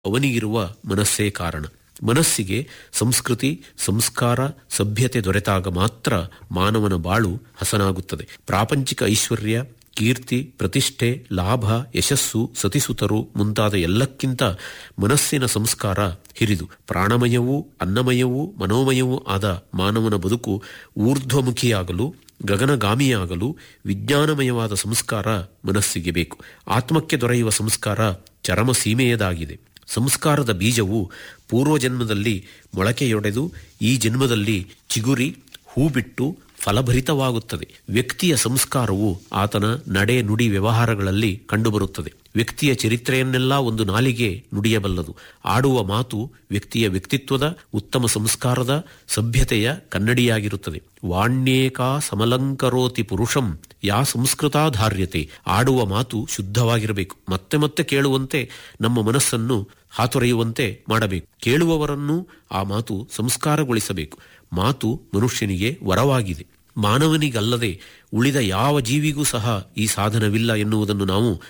ಅವನಿಗಿರುವ ಮನಸ್ಸೇ ಕಾರಣ ಮನಸ್ಸಿಗೆ ಸಂಸ್ಕೃತಿ ಸಂಸ್ಕಾರ ಸಭ್ಯತೆ ದೊರೆತಾಗ ಮಾತ್ರ ಮಾನವನ ಬಾಳು ಹಸನಾಗುತ್ತದೆ ಪ್ರಾಪಂಚಿಕ ಐಶ್ವರ್ಯ ಕೀರ್ತಿ ಪ್ರತಿಷ್ಠೆ ಲಾಭ ಯಶಸ್ಸು ಸತಿಸುತರು ಮುಂತಾದ ಎಲ್ಲಕ್ಕಿಂತ ಮನಸ್ಸಿನ ಸಂಸ್ಕಾರ ಹಿರಿದು ಪ್ರಾಣಮಯವೂ ಅನ್ನಮಯವೂ ಮನೋಮಯವೂ ಆದ ಮಾನವನ ಬದುಕು ಊರ್ಧ್ವಮುಖಿಯಾಗಲು ಗಗನಗಾಮಿಯಾಗಲು ವಿಜ್ಞಾನಮಯವಾದ ಸಂಸ್ಕಾರ ಮನಸ್ಸಿಗೆ ಬೇಕು ಆತ್ಮಕ್ಕೆ ದೊರೆಯುವ ಸಂಸ್ಕಾರ ಚರಮ ಸೀಮೆಯದಾಗಿದೆ ಸಂಸ್ಕಾರದ ಬೀಜವು ಪೂರ್ವಜನ್ಮದಲ್ಲಿ ಮೊಳಕೆಯೊಡೆದು ಈ ಜನ್ಮದಲ್ಲಿ ಚಿಗುರಿ ಹೂ ಬಿಟ್ಟು ಫಲಭರಿತವಾಗುತ್ತದೆ ವ್ಯಕ್ತಿಯ ಸಂಸ್ಕಾರವು ಆತನ ನಡೆ ನುಡಿ ವ್ಯವಹಾರಗಳಲ್ಲಿ ಕಂಡುಬರುತ್ತದೆ ವ್ಯಕ್ತಿಯ ಚರಿತ್ರೆಯನ್ನೆಲ್ಲ ಒಂದು ನಾಲಿಗೆ ನುಡಿಯಬಲ್ಲದು ಆಡುವ ಮಾತು ವ್ಯಕ್ತಿಯ ವ್ಯಕ್ತಿತ್ವದ ಉತ್ತಮ ಸಂಸ್ಕಾರದ ಸಭ್ಯತೆಯ ಕನ್ನಡಿಯಾಗಿರುತ್ತದೆ ವಾಣ್ಯೇಕಾ ಸಮಲಂಕರೋತಿ ಪುರುಷಂ ಯಾ ಸಂಸ್ಕೃತಾಧಾರ್ಯತೆ ಆಡುವ ಮಾತು ಶುದ್ಧವಾಗಿರಬೇಕು ಮತ್ತೆ ಮತ್ತೆ ಕೇಳುವಂತೆ ನಮ್ಮ ಮನಸ್ಸನ್ನು ಹಾತೊರೆಯುವಂತೆ ಮಾಡಬೇಕು ಕೇಳುವವರನ್ನು ಆ ಮಾತು ಸಂಸ್ಕಾರಗೊಳಿಸಬೇಕು ಮಾತು ಮನುಷ್ಯನಿಗೆ ವರವಾಗಿದೆ ಮಾನವನಿಗಲ್ಲದೆ ಉಳಿದ ಯಾವ ಜೀವಿಗೂ ಸಹ ಈ ಸಾಧನವಿಲ್ಲ ಎನ್ನುವುದನ್ನು ನಾವು